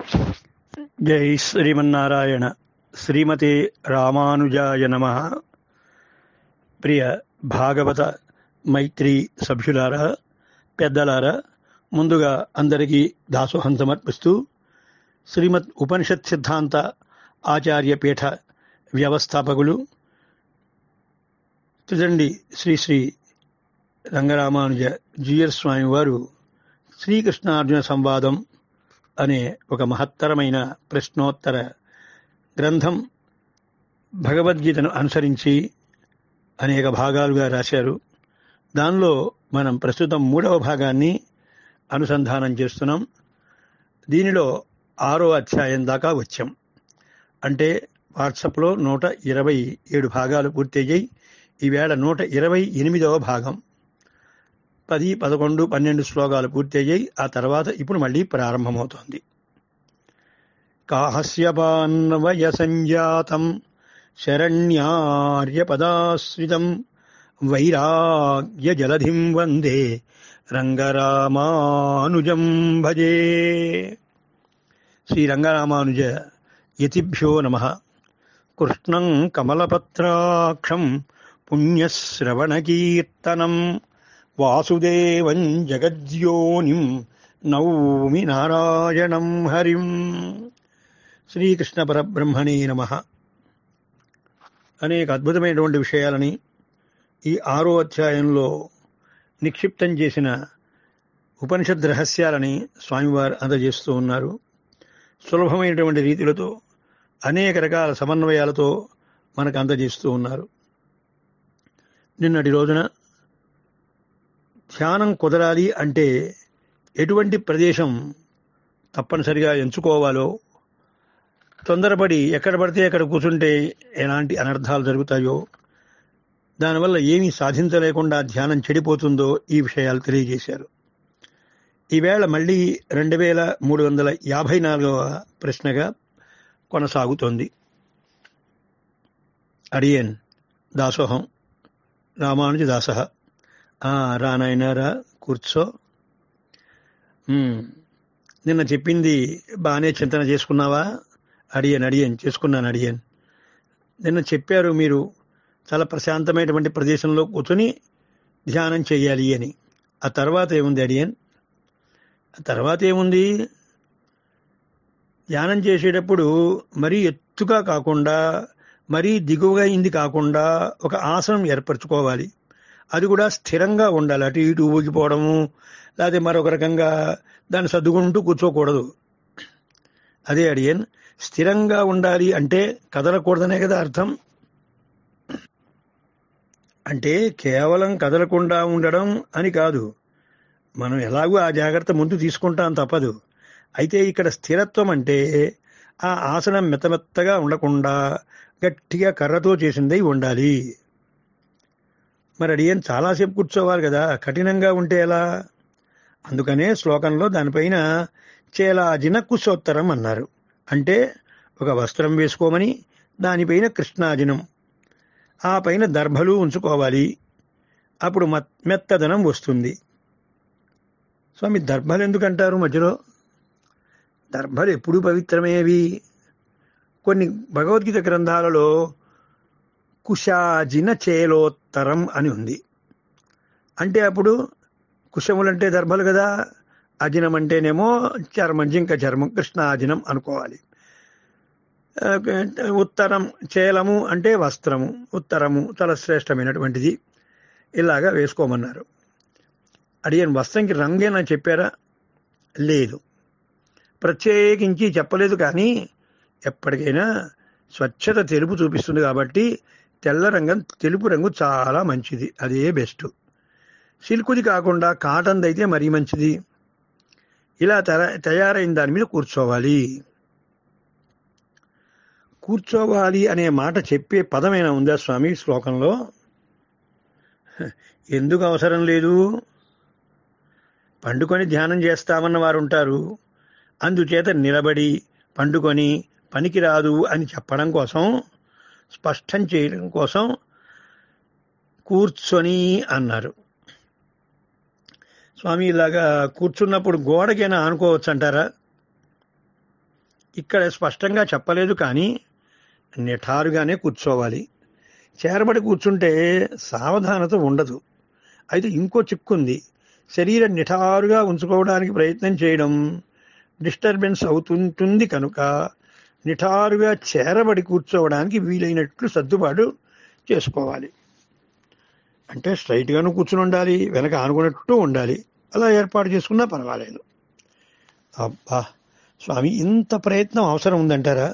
జై శ్రీమన్నారాయణ శ్రీమతే రామానుజాయ నమ ప్రియ భాగవత మైత్రి సభ్యులారా పెద్దలారా ముందుగా అందరికీ దాసోహం సమర్పిస్తూ శ్రీమద్ ఉపనిషత్ సిద్ధాంత ఆచార్య పీఠ వ్యవస్థాపకులు త్రిదండి శ్రీ శ్రీ రంగరామానుజ జీయర్ స్వామి వారు శ్రీకృష్ణార్జున సంవాదం అనే ఒక మహత్తరమైన ప్రశ్నోత్తర గ్రంథం భగవద్గీతను అనుసరించి అనేక భాగాలుగా రాశారు దానిలో మనం ప్రస్తుతం మూడవ భాగాన్ని అనుసంధానం చేస్తున్నాం దీనిలో ఆరో అధ్యాయం దాకా వచ్చాం అంటే వాట్సాప్లో నూట ఇరవై ఏడు భాగాలు పూర్తయ్యాయి ఈవేళ నూట ఇరవై ఎనిమిదవ భాగం పది పదకొండు పన్నెండు శ్లోకాలు పూర్తయ్యాయి ఆ తర్వాత ఇప్పుడు మళ్ళీ ప్రారంభమవుతోంది కాహస్యపాన్వయ సంజాతం శరణ్యార్యపదాశ్రితం వైరాగ్య జలధిం వందే రంగరామానుజం భజే శ్రీ రంగరామానుజ యతిభ్యో నమ కృష్ణం కమలపత్రాక్షం పుణ్యశ్రవణకీర్తనం వాసుదేవం జగద్యోనిం నౌమి నారాయణం హరిం శ్రీకృష్ణ పరబ్రహ్మణే నమ అనేక అద్భుతమైనటువంటి విషయాలని ఈ ఆరో అధ్యాయంలో నిక్షిప్తం చేసిన ఉపనిషద్ రహస్యాలని స్వామివారు అందజేస్తూ ఉన్నారు సులభమైనటువంటి రీతిలతో అనేక రకాల సమన్వయాలతో మనకు అందజేస్తూ ఉన్నారు నిన్నటి రోజున ధ్యానం కుదరాలి అంటే ఎటువంటి ప్రదేశం తప్పనిసరిగా ఎంచుకోవాలో తొందరపడి ఎక్కడ పడితే అక్కడ కూర్చుంటే ఎలాంటి అనర్థాలు జరుగుతాయో దానివల్ల ఏమీ సాధించలేకుండా ధ్యానం చెడిపోతుందో ఈ విషయాలు తెలియజేశారు ఈవేళ మళ్ళీ రెండు వేల మూడు వందల యాభై నాలుగవ ప్రశ్నగా కొనసాగుతోంది అడియన్ దాసోహం రామానుజ దాస రానాయనారా కూర్చో నిన్న చెప్పింది బాగానే చింతన చేసుకున్నావా అడియన్ అడియన్ చేసుకున్నాను అడియన్ నిన్న చెప్పారు మీరు చాలా ప్రశాంతమైనటువంటి ప్రదేశంలో కూర్చొని ధ్యానం చేయాలి అని ఆ తర్వాత ఏముంది అడియన్ ఆ తర్వాత ఏముంది ధ్యానం చేసేటప్పుడు మరీ ఎత్తుగా కాకుండా మరీ దిగువగా ఇంది కాకుండా ఒక ఆసనం ఏర్పరచుకోవాలి అది కూడా స్థిరంగా ఉండాలి అటు ఇటు ఊగిపోవడము లేకపోతే మరొక రకంగా దాన్ని సర్దుకుంటూ కూర్చోకూడదు అదే అడియన్ స్థిరంగా ఉండాలి అంటే కదలకూడదనే కదా అర్థం అంటే కేవలం కదలకుండా ఉండడం అని కాదు మనం ఎలాగో ఆ జాగ్రత్త ముందు తీసుకుంటాం తప్పదు అయితే ఇక్కడ స్థిరత్వం అంటే ఆ ఆసనం మెత్తమెత్తగా ఉండకుండా గట్టిగా కర్రతో చేసిందై ఉండాలి మరి అడియన్ చాలాసేపు కూర్చోవాలి కదా కఠినంగా ఉంటే ఎలా అందుకనే శ్లోకంలో దానిపైన చేలాజిన కుశోత్తరం అన్నారు అంటే ఒక వస్త్రం వేసుకోమని దానిపైన కృష్ణాజినం ఆ పైన దర్భలు ఉంచుకోవాలి అప్పుడు మెత్తదనం వస్తుంది స్వామి దర్భలు ఎందుకంటారు మధ్యలో దర్భలు ఎప్పుడూ పవిత్రమేవి కొన్ని భగవద్గీత గ్రంథాలలో కుశాజిన చేలోత్తరం అని ఉంది అంటే అప్పుడు కుశములంటే దర్భలు కదా అజినం అంటేనేమో చర్మం జింక చర్మం కృష్ణాజినం అనుకోవాలి ఉత్తరం చేలము అంటే వస్త్రము ఉత్తరము చాలా శ్రేష్టమైనటువంటిది ఇలాగా వేసుకోమన్నారు అడిగిన వస్త్రంకి రంగేనా చెప్పారా లేదు ప్రత్యేకించి చెప్పలేదు కానీ ఎప్పటికైనా స్వచ్ఛత తెలుపు చూపిస్తుంది కాబట్టి తెల్ల రంగం తెలుపు రంగు చాలా మంచిది అదే బెస్ట్ సిల్కుది కాకుండా కాటన్ది అయితే మరీ మంచిది ఇలా తయారైన దాని మీద కూర్చోవాలి కూర్చోవాలి అనే మాట చెప్పే పదమైనా ఉందా స్వామి శ్లోకంలో ఎందుకు అవసరం లేదు పండుకొని ధ్యానం చేస్తామన్న వారు ఉంటారు అందుచేత నిలబడి పండుకొని పనికిరాదు అని చెప్పడం కోసం స్పష్టం చేయడం కోసం కూర్చొని అన్నారు స్వామి ఇలాగా కూర్చున్నప్పుడు గోడకైనా ఆనుకోవచ్చు అంటారా ఇక్కడ స్పష్టంగా చెప్పలేదు కానీ నిఠారుగానే కూర్చోవాలి చేరబడి కూర్చుంటే సావధానత ఉండదు అయితే ఇంకో చిక్కుంది శరీరం నిఠారుగా ఉంచుకోవడానికి ప్రయత్నం చేయడం డిస్టర్బెన్స్ అవుతుంటుంది కనుక నిఠారుగా చేరబడి కూర్చోవడానికి వీలైనట్లు సర్దుబాటు చేసుకోవాలి అంటే స్ట్రైట్గాను కూర్చుని ఉండాలి వెనక ఆనుకున్నట్టు ఉండాలి అలా ఏర్పాటు చేసుకున్నా పర్వాలేదు అబ్బా స్వామి ఇంత ప్రయత్నం అవసరం ఉందంటారా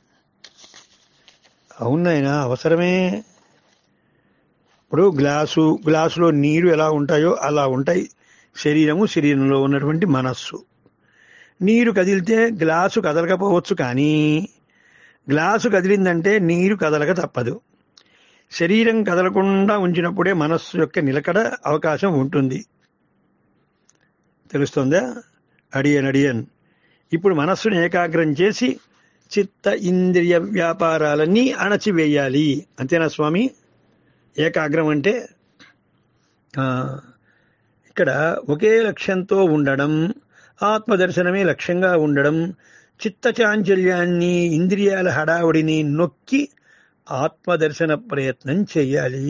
అవునాయన అవసరమే ఇప్పుడు గ్లాసు గ్లాసులో నీరు ఎలా ఉంటాయో అలా ఉంటాయి శరీరము శరీరంలో ఉన్నటువంటి మనస్సు నీరు కదిలితే గ్లాసు కదలకపోవచ్చు కానీ గ్లాసు కదిలిందంటే నీరు కదలక తప్పదు శరీరం కదలకుండా ఉంచినప్పుడే మనస్సు యొక్క నిలకడ అవకాశం ఉంటుంది తెలుస్తుందా అడియన్ అడియన్ ఇప్పుడు మనస్సును ఏకాగ్రం చేసి చిత్త ఇంద్రియ వ్యాపారాలన్నీ అణచివేయాలి అంతేనా స్వామి ఏకాగ్రం అంటే ఆ, ఇక్కడ ఒకే లక్ష్యంతో ఉండడం ఆత్మదర్శనమే లక్ష్యంగా ఉండడం చిత్త చాంచల్యాన్ని ఇంద్రియాల హడావుడిని నొక్కి ఆత్మదర్శన ప్రయత్నం చేయాలి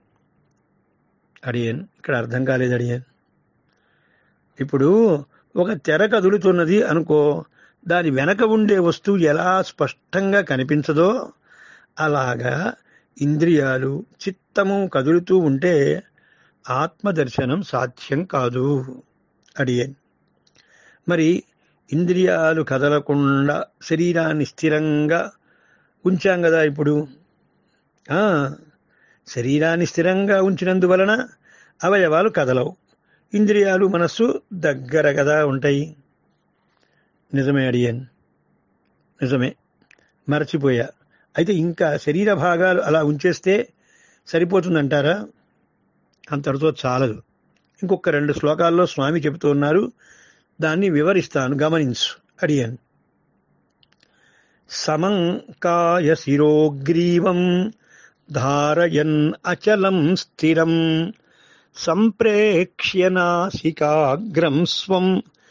అడియన్ ఇక్కడ అర్థం కాలేదు అడియన్ ఇప్పుడు ఒక తెర కదులుతున్నది అనుకో దాని వెనక ఉండే వస్తువు ఎలా స్పష్టంగా కనిపించదో అలాగా ఇంద్రియాలు చిత్తము కదులుతూ ఉంటే ఆత్మదర్శనం సాధ్యం కాదు అడియన్ మరి ఇంద్రియాలు కదలకుండా శరీరాన్ని స్థిరంగా ఉంచాం కదా ఇప్పుడు ఆ, శరీరాన్ని స్థిరంగా ఉంచినందువలన అవయవాలు కదలవు ఇంద్రియాలు మనస్సు దగ్గర కదా ఉంటాయి నిజమే అడియన్ నిజమే మరచిపోయా అయితే ఇంకా శరీర భాగాలు అలా ఉంచేస్తే సరిపోతుందంటారా అంతటితో చాలదు ఇంకొక రెండు శ్లోకాల్లో స్వామి చెబుతూ ఉన్నారు దాన్ని వివరిస్తాను గమనించు అడియన్ సమంకాయ శిరోగ్రీవం ధారయన్ అచలం స్థిరం సంప్రేక్ష్య నాసికాగ్రం స్వం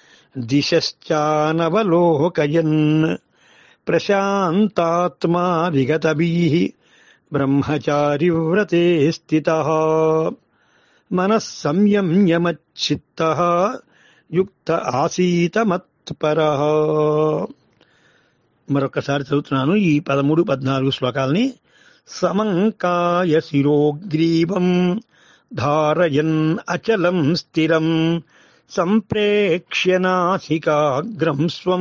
దిశశ్చానవలోకయన్ ప్రశాంతాత్మా విగతభీః బ్రహ్మచారివ్రతే స్థితः మనః సంయమ్యమచ్చిత్తः యుక్త ఆసీత మత్పరः మరొకసారి చదువుతున్నాను ఈ పదమూడు పద్నాలుగు శ్లోకాలని సమంకాయ శిరోగ్రీవం ధారయన్ అచలం స్థిరం సంప్రేక్ష్య నాసికాగ్రం స్వం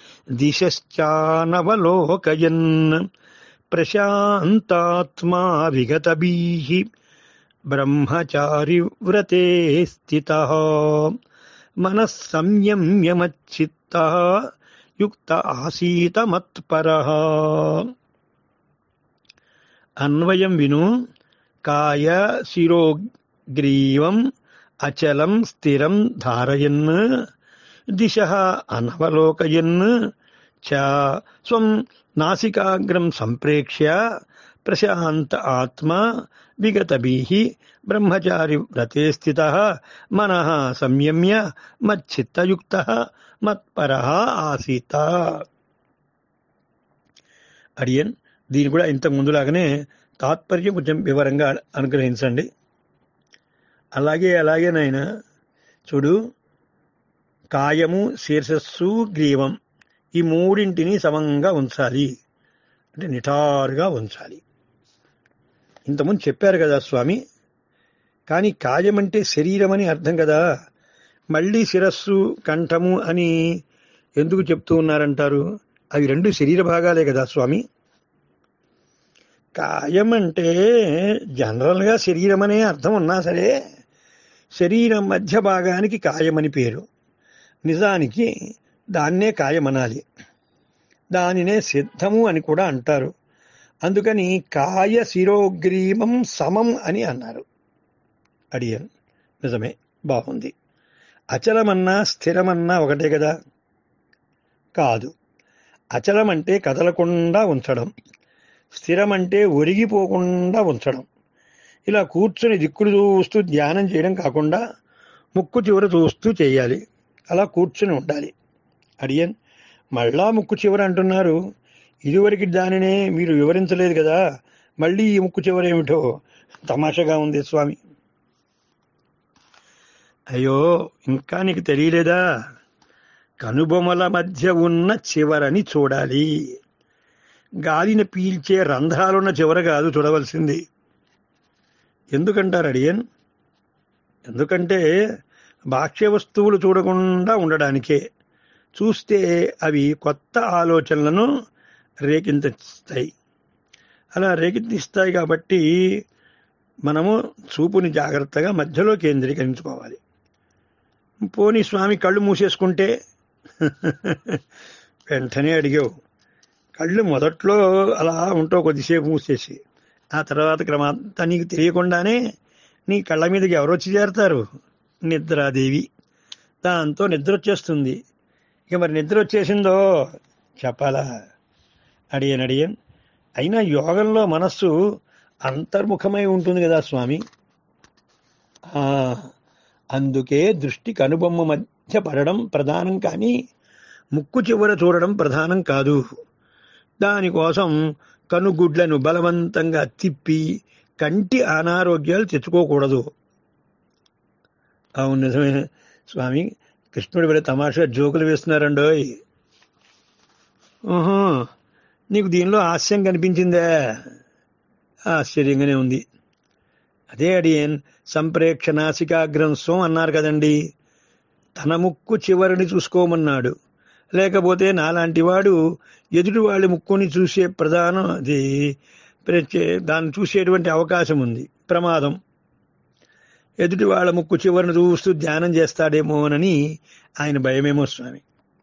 దిశశ్చానవలోకయన్ ప్రశాంతాత్మా విగతభీః బ్రహ్మచారివ్రతే స్థితः మనః సంయమ్యమచ్చిత్తः యుక్త ఆసీత మత్పరः అన్వయం విను కాయ శిరోగ్రీవం అచలం స్థిరం ధారయన్ దిశ అనవలోకయన్ చ స్వం నాసికాగ్రం సంప్రేక్ష్య ప్రశాంత ఆత్మ విగతభీః బ్రహ్మచారి వ్రతే స్థిత మన సంయమ్య మచ్చిత్తయుక్త మత్పర ఆసీత అడియన్ దీని కూడా ఇంతకు ముందులాగానే తాత్పర్యం కొంచెం వివరంగా అనుగ్రహించండి అలాగే అలాగే నాయన చూడు కాయము శీర్షస్సు గ్రీవం ఈ మూడింటిని సమంగా ఉంచాలి అంటే నిటారుగా ఉంచాలి ఇంతకుముందు చెప్పారు కదా స్వామి కానీ కాయం అంటే శరీరం అని అర్థం కదా మళ్ళీ శిరస్సు కంఠము అని ఎందుకు చెప్తూ ఉన్నారంటారు అవి రెండు శరీర భాగాలే కదా స్వామి కాయం అంటే జనరల్గా శరీరం అనే అర్థం ఉన్నా సరే శరీరం మధ్య భాగానికి కాయమని పేరు నిజానికి దాన్నే కాయమనాలి దానినే సిద్ధము అని కూడా అంటారు అందుకని కాయ శిరోగ్రీవం సమం అని అన్నారు అడియన్ నిజమే బాగుంది అచలమన్నా స్థిరమన్నా ఒకటే కదా కాదు అచలం అంటే కదలకుండా ఉంచడం స్థిరం అంటే ఒరిగిపోకుండా ఉంచడం ఇలా కూర్చుని దిక్కులు చూస్తూ ధ్యానం చేయడం కాకుండా ముక్కు చివర చూస్తూ చేయాలి అలా కూర్చుని ఉండాలి అడియన్ మళ్ళా ముక్కు చివర అంటున్నారు ఇదివరకు దానినే మీరు వివరించలేదు కదా మళ్ళీ ఈ ముక్కు చివర ఏమిటో తమాషగా ఉంది స్వామి అయ్యో ఇంకా నీకు తెలియలేదా కనుబొమల మధ్య ఉన్న చివరని చూడాలి గాలిని పీల్చే రంధ్రాలున్న చివర కాదు చూడవలసింది ఎందుకంటారు అడియన్ ఎందుకంటే బాహ్య వస్తువులు చూడకుండా ఉండడానికే చూస్తే అవి కొత్త ఆలోచనలను రేకెత్తిస్తాయి అలా రేకెత్తిస్తాయి కాబట్టి మనము చూపుని జాగ్రత్తగా మధ్యలో కేంద్రీకరించుకోవాలి పోనీ స్వామి కళ్ళు మూసేసుకుంటే వెంటనే అడిగావు కళ్ళు మొదట్లో అలా ఉంటావు కొద్దిసేపు మూసేసి ఆ తర్వాత క్రమాంతా నీకు తెలియకుండానే నీ కళ్ళ మీదకి ఎవరు వచ్చి చేరతారు నిద్రాదేవి దాంతో నిద్ర వచ్చేస్తుంది ఇక మరి నిద్ర వచ్చేసిందో చెప్పాలా అడియన్ అడియన్ అయినా యోగంలో మనస్సు అంతర్ముఖమై ఉంటుంది కదా స్వామి ఆ, అందుకే దృష్టి కనుబొమ్మ మధ్య పడడం ప్రధానం కానీ ముక్కు చివర చూడడం ప్రధానం కాదు దానికోసం కనుగుడ్లను బలవంతంగా తిప్పి కంటి అనారోగ్యాలు తెచ్చుకోకూడదు అవును నిజమే స్వామి కృష్ణుడు వీళ్ళ తమాషా జోకులు వేస్తున్నారండోయ్ ఊహు, నీకు దీనిలో హాస్యం కనిపించిందే ఆశ్చర్యంగానే ఉంది అదే అడియన్ సంప్రేక్ష నాసికాగ్రం స్వం అన్నారు కదండి తన ముక్కు చివరిని చూసుకోమన్నాడు లేకపోతే నాలాంటి వాడు ఎదుటి వాళ్ళ ముక్కుని చూసే ప్రధానం అది ప్రత్యే- దాన్ని చూసేటువంటి అవకాశం ఉంది ప్రమాదం ఎదుటి వాళ్ళ ముక్కు చివరిని చూస్తూ ధ్యానం చేస్తాడేమోనని ఆయన భయమేమో స్వామి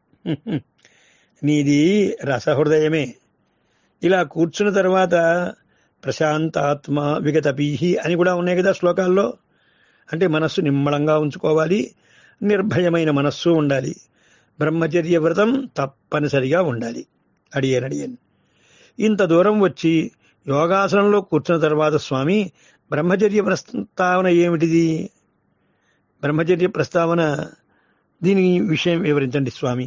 నీది రసహృదయమే ఇలా కూర్చున్న తర్వాత ప్రశాంతాత్మ విగతపీహి అని కూడా ఉన్నాయి కదా శ్లోకాల్లో అంటే మనస్సు నిమ్మళంగా ఉంచుకోవాలి నిర్భయమైన మనస్సు ఉండాలి బ్రహ్మచర్య వ్రతం తప్పనిసరిగా ఉండాలి అడియన్ అడియన్ ఇంత దూరం వచ్చి యోగాసనంలో కూర్చున్న తర్వాత స్వామి బ్రహ్మచర్య ప్రస్తావన ఏమిటిది బ్రహ్మచర్య ప్రస్తావన దీని విషయం వివరించండి స్వామి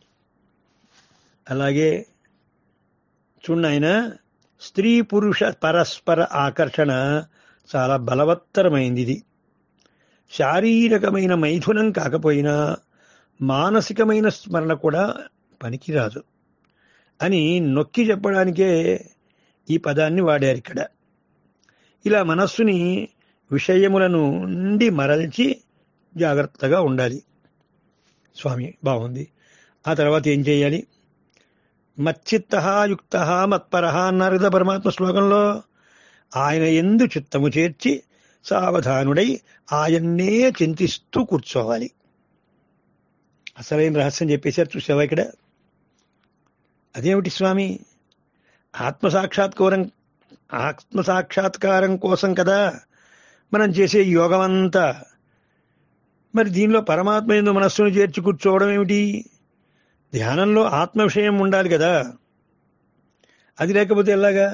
అలాగే చూడండి ఆయన స్త్రీ పురుష పరస్పర ఆకర్షణ చాలా బలవత్తరమైంది ఇది శారీరకమైన మైథునం కాకపోయినా మానసికమైన స్మరణ కూడా పనికిరాదు అని నొక్కి చెప్పడానికే ఈ పదాన్ని వాడారు ఇక్కడ ఇలా మనస్సుని విషయములను నుండి మరల్చి జాగ్రత్తగా ఉండాలి స్వామి బాగుంది ఆ తర్వాత ఏం చేయాలి మచ్చిత్త యుక్త మత్పర అన్నారు కదా పరమాత్మ శ్లోకంలో ఆయన ఎందు చిత్తము చేర్చి సావధానుడై ఆయన్నే చింతిస్తూ కూర్చోవాలి అసలైన రహస్యం చెప్పేశారు చూసావా ఇక్కడ అదేమిటి స్వామి ఆత్మసాక్షాత్కారం ఆత్మసాక్షాత్కారం కోసం కదా మనం చేసే యోగం అంతా మరి దీనిలో పరమాత్మ ఎందు మనస్సును చేర్చి కూర్చోవడం ఏమిటి ధ్యానంలో ఆత్మ విషయం ఉండాలి కదా అది లేకపోతే ఎలాగా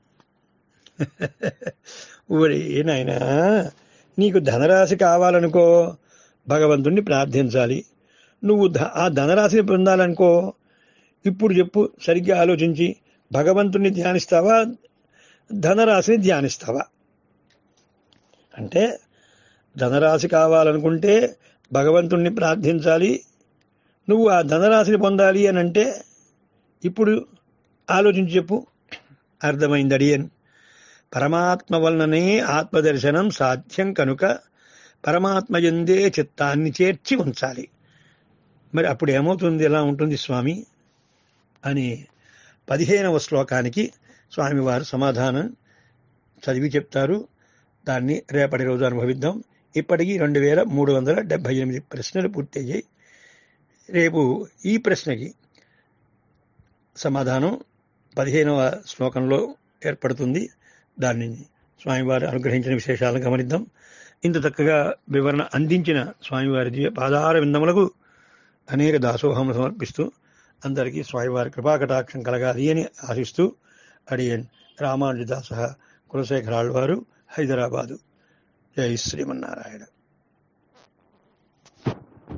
ఊరే నాయనా నీకు ధనరాశి కావాలనుకో భగవంతుణ్ణి ప్రార్థించాలి నువ్వు ధ- ఆ ధనరాశిని పొందాలనుకో ఇప్పుడు చెప్పు సరిగ్గా ఆలోచించి భగవంతుణ్ణి ధ్యానిస్తావా ధనరాశిని ధ్యానిస్తావా అంటే ధనరాశి కావాలనుకుంటే భగవంతుణ్ణి ప్రార్థించాలి నువ్వు ఆ ధనరాశిని పొందాలి అని అంటే ఇప్పుడు ఆలోచించి చెప్పు అర్థమైంది అడియన్ పరమాత్మ వలననే ఆత్మదర్శనం సాధ్యం కనుక పరమాత్మ ఎందే చిత్తాన్ని చేర్చి ఉంచాలి మరి అప్పుడు ఏమవుతుంది ఎలా ఉంటుంది స్వామి అని పదిహేనవ శ్లోకానికి స్వామివారు సమాధానం చదివి చెప్తారు దాన్ని రేపటి రోజు అనుభవిద్దాం ఇప్పటికీ రెండు వేల మూడు వందల డెబ్బై ఎనిమిది ప్రశ్నలు పూర్తయ్యాయి రేపు ఈ ప్రశ్నకి సమాధానం పదిహేనవ శ్లోకంలో ఏర్పడుతుంది దాన్ని స్వామివారు అనుగ్రహించిన విశేషాలను గమనిద్దాం ఇంత చక్కగా వివరణ అందించిన స్వామివారి దివ్య పాదార విందములకు అనేక దాసోహములు సమర్పిస్తూ అందరికీ స్వామివారి కృపాకటాక్షం కలగాలి అని ఆశిస్తూ అడియన్ రామానుజదాస కులశేఖరాళ్ళ వారు హైదరాబాదు జై శ్రీమన్నారాయణ